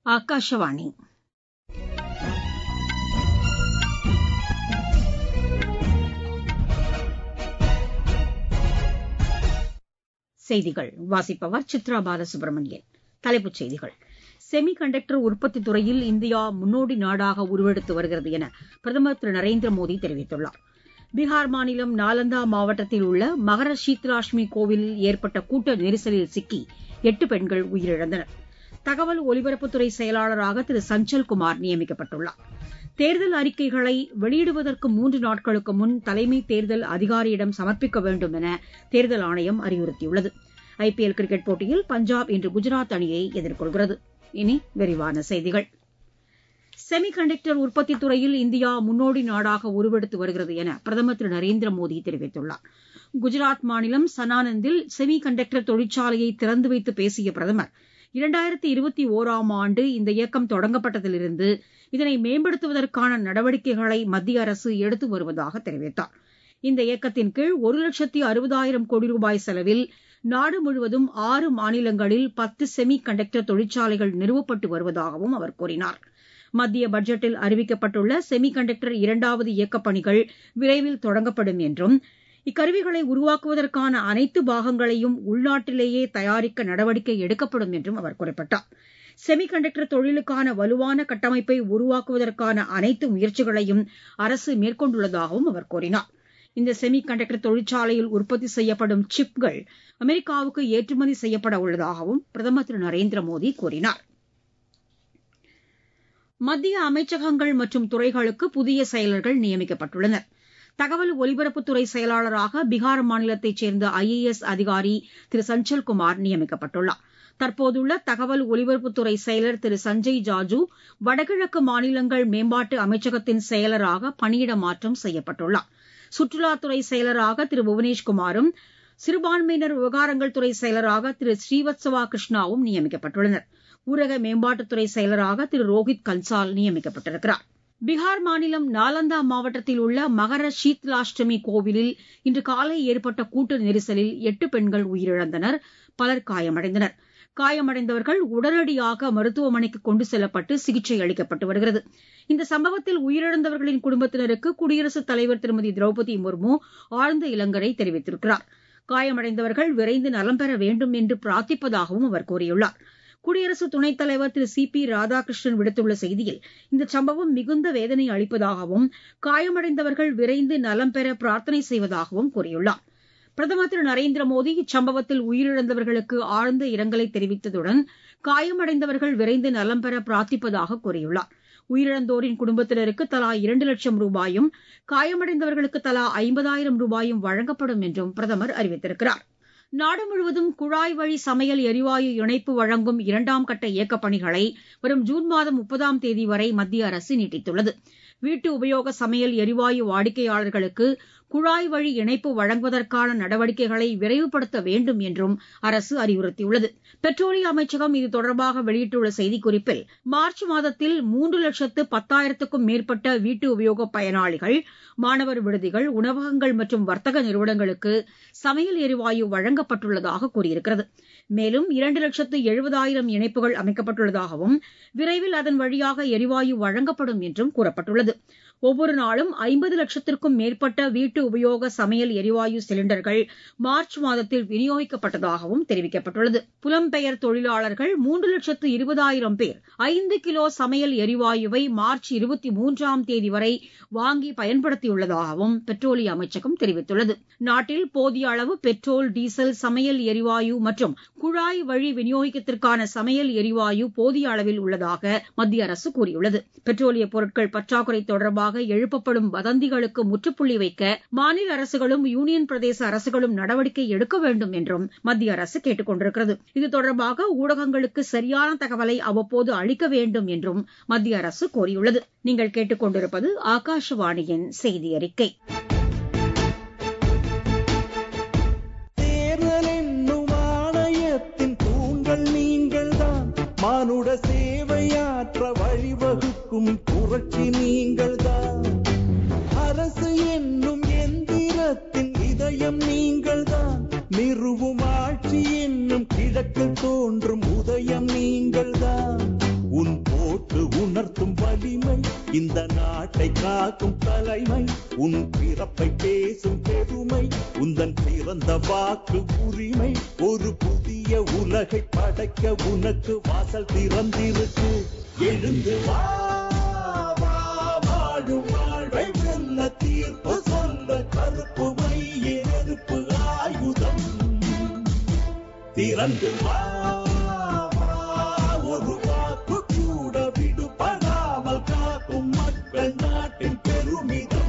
ಆಕಾಶವಾಣಿ செய்திகள் வாசிப்பவர் சித்ரா பாலசுப்ரமணியன் தலைப்புச் செய்திகள் செமி கண்டக்டர் உற்பத்தித் துறையில் இந்தியா முன்னோடி நாடாக உருவெடுத்து வருகிறது என பிரதமர் திரு நரேந்திர மோடி தெரிவித்துள்ளார் பீகார் மாநிலம் நாலந்தா மாவட்டத்தில் உள்ள மகர சீத்லாஷ்மி கோவிலில் ஏற்பட்ட கூட்ட நெரிசலில் சிக்கி எட்டு பெண்கள் உயிரிழந்தனர் தகவல் ஒலிபரப்புத்துறை செயலாளராக திரு சஞ்சல்குமார் நியமிக்கப்பட்டுள்ளார் தேர்தல் அறிக்கைகளை வெளியிடுவதற்கு மூன்று நாட்களுக்கு முன் தலைமை தேர்தல் அதிகாரியிடம் சமர்ப்பிக்க வேண்டும் என தேர்தல் ஆணையம் அறிவுறுத்தியுள்ளது ஐபிஎல் கிரிக்கெட் போட்டியில் பஞ்சாப் இன்று குஜராத் அணியை எதிர்கொள்கிறது இனி விரிவான செய்திகள் செமி கண்டக்டர் உற்பத்தித் துறையில் இந்தியா முன்னோடி நாடாக உருவெடுத்து வருகிறது என பிரதமர் திரு நரேந்திர மோடி தெரிவித்துள்ளார் குஜராத் மாநிலம் சனானந்தில் செமி கண்டக்டர் தொழிற்சாலையை திறந்து வைத்து பேசிய பிரதமர் இரண்டாயிரத்தி இருபத்தி ஒராம் ஆண்டு இந்த இயக்கம் தொடங்கப்பட்டதிலிருந்து இதனை மேம்படுத்துவதற்கான நடவடிக்கைகளை மத்திய அரசு எடுத்து வருவதாக தெரிவித்தார் இந்த இயக்கத்தின் கீழ் ஒரு லட்சத்தி அறுபதாயிரம் கோடி ரூபாய் செலவில் நாடு முழுவதும் ஆறு மாநிலங்களில் பத்து செமி கண்டக்டர் தொழிற்சாலைகள் நிறுவப்பட்டு வருவதாகவும் அவர் கூறினார் மத்திய பட்ஜெட்டில் அறிவிக்கப்பட்டுள்ள செமி கண்டக்டர் இரண்டாவது இயக்கப் பணிகள் விரைவில் தொடங்கப்படும் என்றும் இக்கருவிகளை உருவாக்குவதற்கான அனைத்து பாகங்களையும் உள்நாட்டிலேயே தயாரிக்க நடவடிக்கை எடுக்கப்படும் என்றும் அவர் குறிப்பிட்டார் செமி கண்டக்டர் தொழிலுக்கான வலுவான கட்டமைப்பை உருவாக்குவதற்கான அனைத்து முயற்சிகளையும் அரசு மேற்கொண்டுள்ளதாகவும் அவர் கூறினார் இந்த செமி கண்டக்டர் தொழிற்சாலையில் உற்பத்தி செய்யப்படும் சிப்கள் அமெரிக்காவுக்கு ஏற்றுமதி செய்யப்பட உள்ளதாகவும் பிரதமர் திரு நரேந்திர மோடி கூறினார் மத்திய அமைச்சகங்கள் மற்றும் துறைகளுக்கு புதிய செயலர்கள் நியமிக்கப்பட்டுள்ளனர் தகவல் ஒலிபரப்புத்துறை செயலாளராக பீகார் மாநிலத்தைச் சேர்ந்த ஐஏஎஸ் அதிகாரி திரு சஞ்சல்குமார் நியமிக்கப்பட்டுள்ளார் தற்போதுள்ள தகவல் ஒலிபரப்புத்துறை செயலர் திரு சஞ்சய் ஜாஜூ வடகிழக்கு மாநிலங்கள் மேம்பாட்டு அமைச்சகத்தின் செயலராக பணியிட மாற்றம் செய்யப்பட்டுள்ளார் சுற்றுலாத்துறை செயலராக திரு புவனேஷ்குமாரும் சிறுபான்மையினர் விவகாரங்கள் துறை செயலராக திரு ஸ்ரீவத்சவா கிருஷ்ணாவும் நியமிக்கப்பட்டுள்ளனர் ஊரக மேம்பாட்டுத்துறை செயலராக திரு ரோஹித் கன்சால் நியமிக்கப்பட்டிருக்கிறார் பீகார் மாநிலம் நாலந்தா மாவட்டத்தில் உள்ள மகர சீத்லாஷ்டமி கோவிலில் இன்று காலை ஏற்பட்ட கூட்ட நெரிசலில் எட்டு பெண்கள் உயிரிழந்தனர் பலர் காயமடைந்தனர் காயமடைந்தவர்கள் உடனடியாக மருத்துவமனைக்கு கொண்டு செல்லப்பட்டு சிகிச்சை அளிக்கப்பட்டு வருகிறது இந்த சம்பவத்தில் உயிரிழந்தவர்களின் குடும்பத்தினருக்கு குடியரசுத் தலைவர் திருமதி திரௌபதி முர்மு ஆழ்ந்த இரங்கலை தெரிவித்திருக்கிறார் காயமடைந்தவர்கள் விரைந்து நலம் பெற வேண்டும் என்று பிரார்த்திப்பதாகவும் அவர் கூறியுள்ளார் குடியரசு துணைத் தலைவர் திரு சி பி ராதாகிருஷ்ணன் விடுத்துள்ள செய்தியில் இந்த சம்பவம் மிகுந்த வேதனை அளிப்பதாகவும் காயமடைந்தவர்கள் விரைந்து நலம் பெற பிரார்த்தனை செய்வதாகவும் கூறியுள்ளார் பிரதமர் திரு நரேந்திர மோடி இச்சம்பவத்தில் உயிரிழந்தவர்களுக்கு ஆழ்ந்த இரங்கலை தெரிவித்ததுடன் காயமடைந்தவர்கள் விரைந்து நலம் பெற பிரார்த்திப்பதாக கூறியுள்ளார் உயிரிழந்தோரின் குடும்பத்தினருக்கு தலா இரண்டு லட்சம் ரூபாயும் காயமடைந்தவர்களுக்கு தலா ஐம்பதாயிரம் ரூபாயும் வழங்கப்படும் என்றும் பிரதமர் அறிவித்திருக்கிறார் நாடு முழுவதும் குழாய் வழி சமையல் எரிவாயு இணைப்பு வழங்கும் இரண்டாம் கட்ட இயக்கப் பணிகளை வரும் ஜூன் மாதம் முப்பதாம் தேதி வரை மத்திய அரசு நீட்டித்துள்ளது வீட்டு உபயோக சமையல் எரிவாயு வாடிக்கையாளர்களுக்கு குழாய் வழி இணைப்பு வழங்குவதற்கான நடவடிக்கைகளை விரைவுபடுத்த வேண்டும் என்றும் அரசு அறிவுறுத்தியுள்ளது பெட்ரோலிய அமைச்சகம் இது தொடர்பாக வெளியிட்டுள்ள செய்திக்குறிப்பில் மார்ச் மாதத்தில் மூன்று லட்சத்து பத்தாயிரத்துக்கும் மேற்பட்ட வீட்டு உபயோக பயனாளிகள் மாணவர் விடுதிகள் உணவகங்கள் மற்றும் வர்த்தக நிறுவனங்களுக்கு சமையல் எரிவாயு வழங்கப்பட்டுள்ளதாக கூறியிருக்கிறது மேலும் இரண்டு லட்சத்து எழுபதாயிரம் இணைப்புகள் அமைக்கப்பட்டுள்ளதாகவும் விரைவில் அதன் வழியாக எரிவாயு வழங்கப்படும் என்றும் கூறப்பட்டுள்ளது ஒவ்வொரு நாளும் ஐம்பது லட்சத்திற்கும் மேற்பட்ட வீட்டு உபயோக சமையல் எரிவாயு சிலிண்டர்கள் மார்ச் மாதத்தில் விநியோகிக்கப்பட்டதாகவும் தெரிவிக்கப்பட்டுள்ளது புலம்பெயர் தொழிலாளர்கள் மூன்று லட்சத்து இருபதாயிரம் பேர் ஐந்து கிலோ சமையல் எரிவாயுவை மார்ச் இருபத்தி மூன்றாம் தேதி வரை வாங்கி பயன்படுத்தியுள்ளதாகவும் பெட்ரோலிய அமைச்சகம் தெரிவித்துள்ளது நாட்டில் போதிய அளவு பெட்ரோல் டீசல் சமையல் எரிவாயு மற்றும் குழாய் வழி விநியோகத்திற்கான சமையல் எரிவாயு போதிய அளவில் உள்ளதாக மத்திய அரசு கூறியுள்ளது பெட்ரோலிய பொருட்கள் பற்றாக்குறை தொடர்பாக எழுப்பப்படும் வதந்திகளுக்கு முற்றுப்புள்ளி வைக்க மாநில அரசுகளும் யூனியன் பிரதேச அரசுகளும் நடவடிக்கை எடுக்க வேண்டும் என்றும் மத்திய அரசு கேட்டுக் கொண்டிருக்கிறது இது தொடர்பாக ஊடகங்களுக்கு சரியான தகவலை அவ்வப்போது அளிக்க வேண்டும் என்றும் மத்திய அரசு கோரியுள்ளது நீங்கள் கேட்டுக் கொண்டிருப்பது ஆகாஷவாணியின் செய்தி அறிக்கை தேர்தல் என்னும் ஆணையத்தின் தூண்கள் நீங்கள்தான் மானுட சேவையாற்ற வழிவகுக்கும் புரட்சி நீங்கள்தான் அரசு என்னும் எந்திரத்தின் இதயம் நீங்கள்தான் நிறுவும் ஆட்சி என்னும் கிழக்கில் தோன்றும் உதயம் நீங்கள்தான் உன் இந்த நாட்டை காக்கும் தலைமை உன் பிறப்பை பேசும் பெருமை உந்தன் பிறந்த வாக்கு உரிமை ஒரு புதிய உலகை படைக்க உனக்கு வாசல் திறந்திருக்கு எழுந்து வா வா, வாழும் வாழ்வை வெல்ல தீர்ப்பு சொல்ல கருப்பு மைய நெருப்பு ஆயுதம் திறந்து வா வா, ஒரு வாக்கு கூட விடுபடாமல் காக்கும் மக்கள் நாட்டின் பெருமிதம்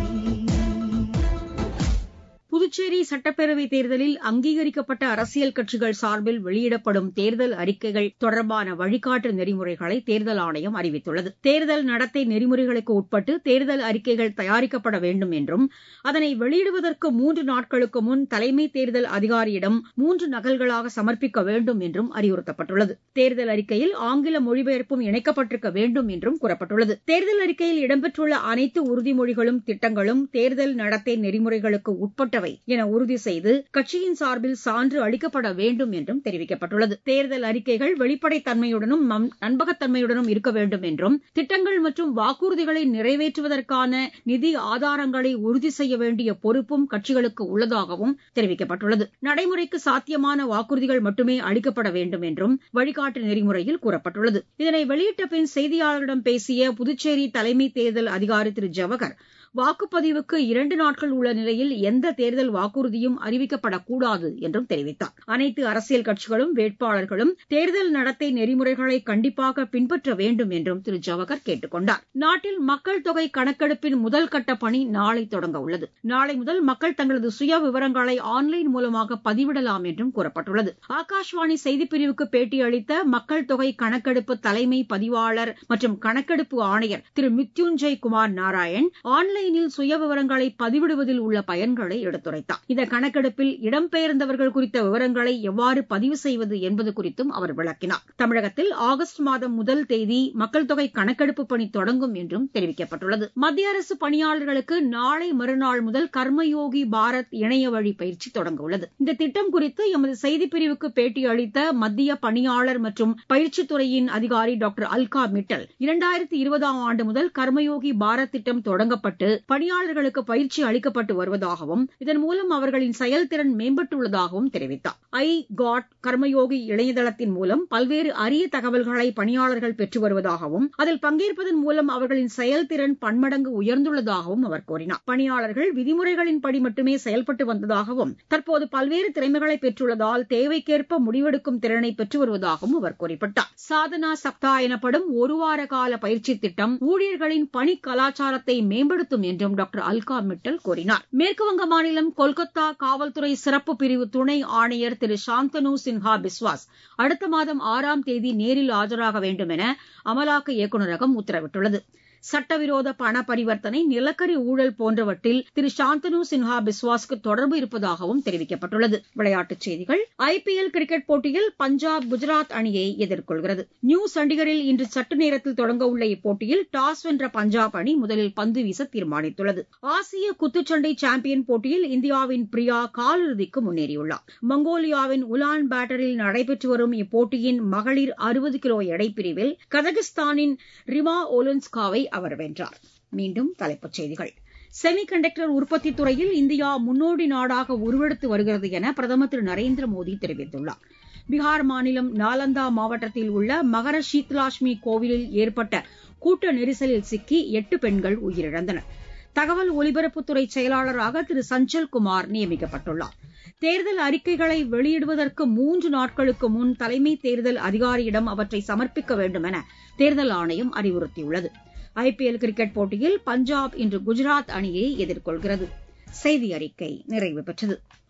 புதுச்சேரி சட்டப்பேரவைத் தேர்தலில் அங்கீகரிக்கப்பட்ட அரசியல் கட்சிகள் சார்பில் வெளியிடப்படும் தேர்தல் அறிக்கைகள் தொடர்பான வழிகாட்டு நெறிமுறைகளை தேர்தல் ஆணையம் அறிவித்துள்ளது தேர்தல் நடத்தை நெறிமுறைகளுக்கு உட்பட்டு தேர்தல் அறிக்கைகள் தயாரிக்கப்பட வேண்டும் என்றும் அதனை வெளியிடுவதற்கு மூன்று நாட்களுக்கு முன் தலைமை தேர்தல் அதிகாரியிடம் மூன்று நகல்களாக சமர்ப்பிக்க வேண்டும் என்றும் அறிவுறுத்தப்பட்டுள்ளது தேர்தல் அறிக்கையில் ஆங்கில மொழிபெயர்ப்பும் இணைக்கப்பட்டிருக்க வேண்டும் என்றும் கூறப்பட்டுள்ளது தேர்தல் அறிக்கையில் இடம்பெற்றுள்ள அனைத்து உறுதிமொழிகளும் திட்டங்களும் தேர்தல் நடத்தை நெறிமுறைகளுக்கு உட்பட்டவை என உறுதி செய்து கட்சியின் சார்பில் சான்று அளிக்கப்பட வேண்டும் என்றும் தெரிவிக்கப்பட்டுள்ளது தேர்தல் அறிக்கைகள் வெளிப்படைத்தன்மையுடனும் நம்- நம்பகத்தன்மையுடனும் இருக்க வேண்டும் என்றும் திட்டங்கள் மற்றும் வாக்குறுதிகளை நிறைவேற்றுவதற்கான நிதி ஆதாரங்களை உறுதி செய்ய வேண்டிய பொறுப்பும் கட்சிகளுக்கு உள்ளதாகவும் தெரிவிக்கப்பட்டுள்ளது நடைமுறைக்கு சாத்தியமான வாக்குறுதிகள் மட்டுமே அளிக்கப்பட வேண்டும் என்றும் வழிகாட்டு நெறிமுறையில் கூறப்பட்டுள்ளது இதனை வெளியிட்ட பின் செய்தியாளர்களிடம் பேசிய புதுச்சேரி தலைமை தேர்தல் அதிகாரி திரு ஜவஹர் வாக்குப்பதிவுக்கு இரண்டு நாட்கள் உள்ள நிலையில் எந்த தேர்தல் வாக்குறுதியும் அறிவிக்கப்படக்கூடாது என்றும் தெரிவித்தார் அனைத்து அரசியல் கட்சிகளும் வேட்பாளர்களும் தேர்தல் நடத்தை நெறிமுறைகளை கண்டிப்பாக பின்பற்ற வேண்டும் என்றும் திரு ஜவஹர் கேட்டுக் கொண்டார் நாட்டில் மக்கள் தொகை கணக்கெடுப்பின் முதல் கட்ட பணி நாளை தொடங்க உள்ளது நாளை முதல் மக்கள் தங்களது சுய விவரங்களை ஆன்லைன் மூலமாக பதிவிடலாம் என்றும் கூறப்பட்டுள்ளது ஆகாஷ்வாணி செய்திப்பிரிவுக்கு பேட்டியளித்த மக்கள் தொகை கணக்கெடுப்பு தலைமை பதிவாளர் மற்றும் கணக்கெடுப்பு ஆணையர் திரு மித்யுஞ்சய் குமார் நாராயண் ஆன்லைனில் சுய விவரங்களை பதிவிடுவதில் உள்ள பயன்களை எடுத்துரைத்தார் இந்த கணக்கெடுப்பில் இடம்பெயர்ந்தவர்கள் குறித்த விவரங்களை எவ்வாறு பதிவு செய்வது என்பது குறித்தும் அவர் விளக்கினார் தமிழகத்தில் ஆகஸ்ட் மாதம் முதல் தேதி மக்கள் தொகை கணக்கெடுப்பு பணி தொடங்கும் என்றும் தெரிவிக்கப்பட்டுள்ளது மத்திய அரசு பணியாளர்களுக்கு நாளை மறுநாள் முதல் கர்மயோகி பாரத் இணைய வழி பயிற்சி தொடங்க உள்ளது இந்த திட்டம் குறித்து எமது செய்திப்பிரிவுக்கு பேட்டியளித்த மத்திய பணியாளர் மற்றும் பயிற்சித் துறையின் அதிகாரி டாக்டர் அல்கா மிட்டல் இரண்டாயிரத்தி இருபதாம் ஆண்டு முதல் கர்மயோகி பாரத் திட்டம் தொடங்கப்பட்டு பணியாளர்களுக்கு பயிற்சி அளிக்கப்பட்டு வருவதாகவும் இதன் மூலம் அவர்களின் செயல்திறன் மேம்பட்டுள்ளதாகவும் தெரிவித்தார் ஐ காட் கர்மயோகி இணையதளத்தின் மூலம் பல்வேறு அரிய தகவல்களை பணியாளர்கள் பெற்று வருவதாகவும் அதில் பங்கேற்பதன் மூலம் அவர்களின் செயல்திறன் பன்மடங்கு உயர்ந்துள்ளதாகவும் அவர் கூறினார் பணியாளர்கள் விதிமுறைகளின்படி மட்டுமே செயல்பட்டு வந்ததாகவும் தற்போது பல்வேறு திறமைகளை பெற்றுள்ளதால் தேவைக்கேற்ப முடிவெடுக்கும் திறனை பெற்று வருவதாகவும் அவர் குறிப்பிட்டார் சாதனா சப்தா எனப்படும் ஒரு வார கால பயிற்சி திட்டம் ஊழியர்களின் பணி கலாச்சாரத்தை மேம்படுத்தும் என்றும் டாக்டர் அல்கா மிட்டல் கூறினார் மேற்குவங்க மாநிலம் கொல்கத்தா காவல்துறை சிறப்பு பிரிவு துணை ஆணையர் திரு சாந்தனு சின்ஹா பிஸ்வாஸ் அடுத்த மாதம் ஆறாம் தேதி நேரில் ஆஜராக வேண்டும் என அமலாக்க இயக்குநரகம் உத்தரவிட்டுள்ளது சட்டவிரோத பண பரிவர்த்தனை நிலக்கரி ஊழல் போன்றவற்றில் திரு சாந்தனு சின்ஹா பிஸ்வாஸ்க்கு தொடர்பு இருப்பதாகவும் தெரிவிக்கப்பட்டுள்ளது விளையாட்டுச் செய்திகள் ஐபிஎல் கிரிக்கெட் போட்டியில் பஞ்சாப் குஜராத் அணியை எதிர்கொள்கிறது நியூ சண்டிகரில் இன்று சற்று நேரத்தில் தொடங்க உள்ள இப்போட்டியில் டாஸ் வென்ற பஞ்சாப் அணி முதலில் பந்து வீச தீர்மானித்துள்ளது ஆசிய குத்துச்சண்டை சாம்பியன் போட்டியில் இந்தியாவின் பிரியா காலிறுதிக்கு முன்னேறியுள்ளார் மங்கோலியாவின் உலான் பேட்டரில் நடைபெற்று வரும் இப்போட்டியின் மகளிர் அறுபது கிலோ எடைப்பிரிவில் கஜகஸ்தானின் ரிமா ஓலன்ஸ்காவை அவர் வென்றார் மீண்டும் தலைப்புச் செய்திகள் செமி கண்டக்டர் உற்பத்தி துறையில் இந்தியா முன்னோடி நாடாக உருவெடுத்து வருகிறது என பிரதமர் திரு நரேந்திர மோடி தெரிவித்துள்ளார் பீகார் மாநிலம் நாலந்தா மாவட்டத்தில் உள்ள மகர சீத்லாஷ்மி கோவிலில் ஏற்பட்ட கூட்ட நெரிசலில் சிக்கி எட்டு பெண்கள் உயிரிழந்தனர் தகவல் ஒலிபரப்புத்துறை செயலாளராக திரு சஞ்சல் குமார் நியமிக்கப்பட்டுள்ளார் தேர்தல் அறிக்கைகளை வெளியிடுவதற்கு மூன்று நாட்களுக்கு முன் தலைமை தேர்தல் அதிகாரியிடம் அவற்றை சமர்ப்பிக்க வேண்டும் என தேர்தல் ஆணையம் அறிவுறுத்தியுள்ளது ஐபிஎல் கிரிக்கெட் போட்டியில் பஞ்சாப் இன்று குஜராத் அணியை எதிர்கொள்கிறது செய்தி அறிக்கை நிறைவு பெற்றது